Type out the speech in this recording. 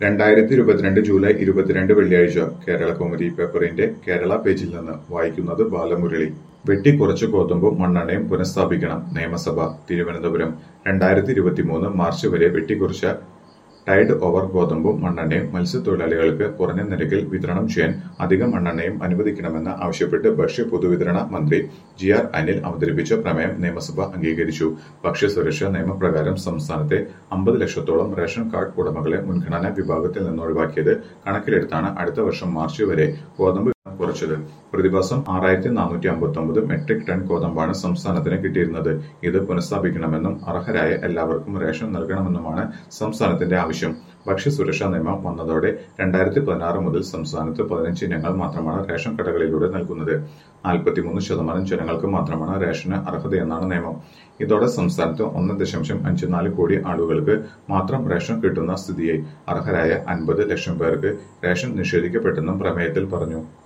രണ്ടായിരത്തി ഇരുപത്തിരണ്ട് ജൂലൈ ഇരുപത്തിരണ്ട് വെള്ളിയാഴ്ച കേരളകൗമുദി പേപ്പറിന്റെ കേരള പേജിൽ നിന്ന് വായിക്കുന്നത് ബാലമുരളി വെട്ടിക്കുറച്ച് ഗോതമ്പും മണ്ണെണ്ണയും പുനഃസ്ഥാപിക്കണം നിയമസഭ തിരുവനന്തപുരം രണ്ടായിരത്തി ഇരുപത്തിമൂന്ന് മാർച്ച് വരെ വെട്ടിക്കുറച്ച ടൈഡ് ഓവർ ഗോതമ്പും മണ്ണെണ്ണയും മത്സ്യത്തൊഴിലാളികൾക്ക് കുറഞ്ഞ നിരക്കിൽ വിതരണം ചെയ്യാൻ അധിക മണ്ണെണ്ണയും അനുവദിക്കണമെന്ന് ആവശ്യപ്പെട്ട് ഭക്ഷ്യ പൊതുവിതരണ മന്ത്രി ജി ആർ അനിൽ അവതരിപ്പിച്ച പ്രമേയം നിയമസഭ അംഗീകരിച്ചു ഭക്ഷ്യസുരക്ഷാ നിയമപ്രകാരം സംസ്ഥാനത്തെ അമ്പത് ലക്ഷത്തോളം റേഷൻ കാർഡ് ഉടമകളെ മുൻഗണനാ വിഭാഗത്തിൽ നിന്ന് ഒഴിവാക്കിയത് കണക്കിലെടുത്താണ് അടുത്ത വർഷം മാർച്ച് വരെ ഗോതമ്പ് വിതരണം കുറച്ചത് പ്രതിമാസം ആറായിരത്തി നാനൂറ്റി അമ്പത്തി ഒമ്പത് മെട്രിക് ടൺ ഗോതമ്പാണ് സംസ്ഥാനത്തിന് കിട്ടിയിരുന്നത് ഇത് പുനഃസ്ഥാപിക്കണമെന്നും അർഹരായ എല്ലാവർക്കും റേഷൻ നൽകണമെന്നുമാണ് സംസ്ഥാനത്തിന്റെ ആവശ്യം ഭക്ഷ്യസുരക്ഷാ നിയമം വന്നതോടെ രണ്ടായിരത്തി പതിനാറ് മുതൽ സംസ്ഥാനത്ത് പതിനഞ്ച് ഇനങ്ങൾ മാത്രമാണ് റേഷൻ കടകളിലൂടെ നൽകുന്നത് നാൽപ്പത്തിമൂന്ന് ശതമാനം ജനങ്ങൾക്ക് മാത്രമാണ് റേഷന് അർഹതയെന്നാണ് നിയമം ഇതോടെ സംസ്ഥാനത്ത് ഒന്ന് ദശാംശം അഞ്ച് നാല് കോടി ആളുകൾക്ക് മാത്രം റേഷൻ കിട്ടുന്ന സ്ഥിതിയായി അർഹരായ അൻപത് ലക്ഷം പേർക്ക് റേഷൻ നിഷേധിക്കപ്പെട്ടെന്നും പ്രമേയത്തിൽ പറഞ്ഞു